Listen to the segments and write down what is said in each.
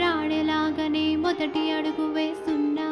పోరాడేలాగానే మొదటి అడుగు వేస్తున్నా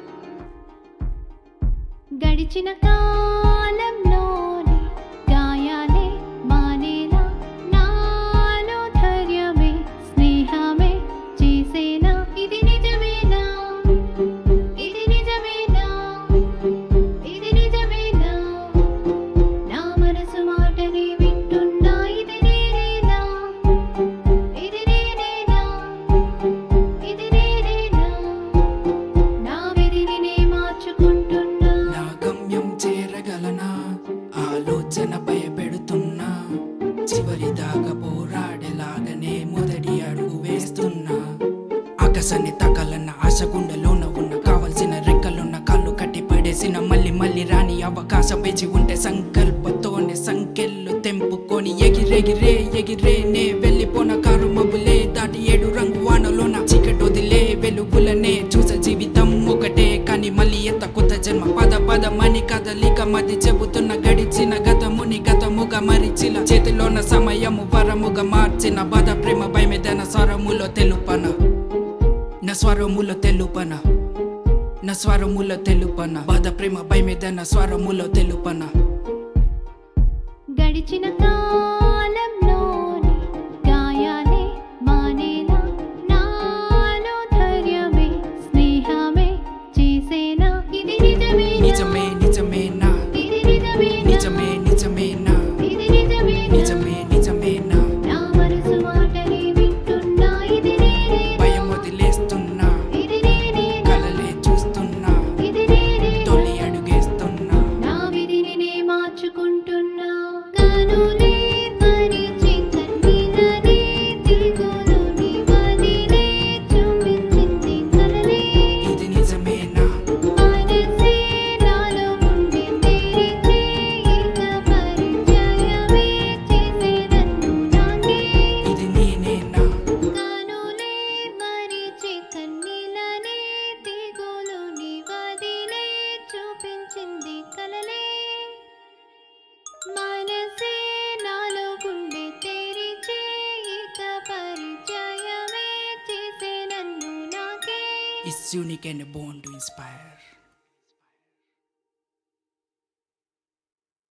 గడిచిన కాలంలోని గాయాలే మానేలా నాలో ధైర్యమే స్నేహమే చేసేనా ఇది నిజమేనా ఇది నిజమేనా ఇది నిజమేనా నా మనసు మాటని వింటున్నా ఇది నేనేనా ఇది నేనేనా ఇది నేనేనా నా విధిని నే మార్చుకుంటున్నా నా గమ్యం చేరగలనా ఆలోచన భయపెడుతున్నా చివరి దాకా పోరాడేలాగానే మొదటి అడుగు వేస్తున్నా ఆకాశాన్ని తగలన్న ఆశ గుండెలోన ఉన్న కావలసిన రెక్కలున్న కాళ్ళు కట్టి పడేసిన మళ్ళీ మళ్ళీ రాని అవకాశం వేచి ఉంటే సంకల్పతోనే సంకెళ్ళు తెంపుకొని ఎగిరెగిరే ఎగిరేనే వెళ్ళిపోన కారు మబ్బులే దాటి ఏడు రంగు వానలోన చీకటి వదిలే వెలుగులనే చూసే జీవితం ఒకటే కానీ మళ్ళీ ఎంత కొత్త జన్మ పద పదమని కదలిక మది చెబుతున్న గడిచిన గతముని గతముగా మరిచిన చేతిలోన సమయము వరముగా మార్చిన బాధ ప్రేమ భయమేదన స్వరములో తెలుపన నా స్వరములో తెలుపన నా స్వరములో తెలుపన బాధ ప్రేమ భయమేదన స్వరములో తెలుపన గడిచిన కాలంలోని గాయాలే మానేలా నాలో ధైర్యమే స్నేహమే చేసేనా ఇది నిజమేనా నిజమే నిజమేనా ఇది నిజమేనా నిజమే నిజమేనా ఇది నిజమేనా నిజమే నిజమేనా నా మనసు మాటని వింటున్నా ఇది నేనేనా భయం వదిలేస్తున్నా ఇది నేనేనా కలలే చూస్తున్నా ఇది నేనేనా తొలి అడుగేస్తున్నా నా విధిని నే మార్చుకుంటున్నా కనులే మరిచి కన్నీళ్ళనే దిగులుని వదిలే చూపించింది కలలే ఇది నిజమేనా మనసే నాలో ఉండి తెరిచే ఇక పరిచయమే చేసేదన్ను నాకే ఇది నేనేనా కనులే మరిచి కన్నీళ్ళనే దిగులుని వదిలే చూపించింది కలలే మనసే నాలో గుండె తెరిచే ఇక పరిచయమే చేసే నన్ను నాకే It's unique and born to inspire.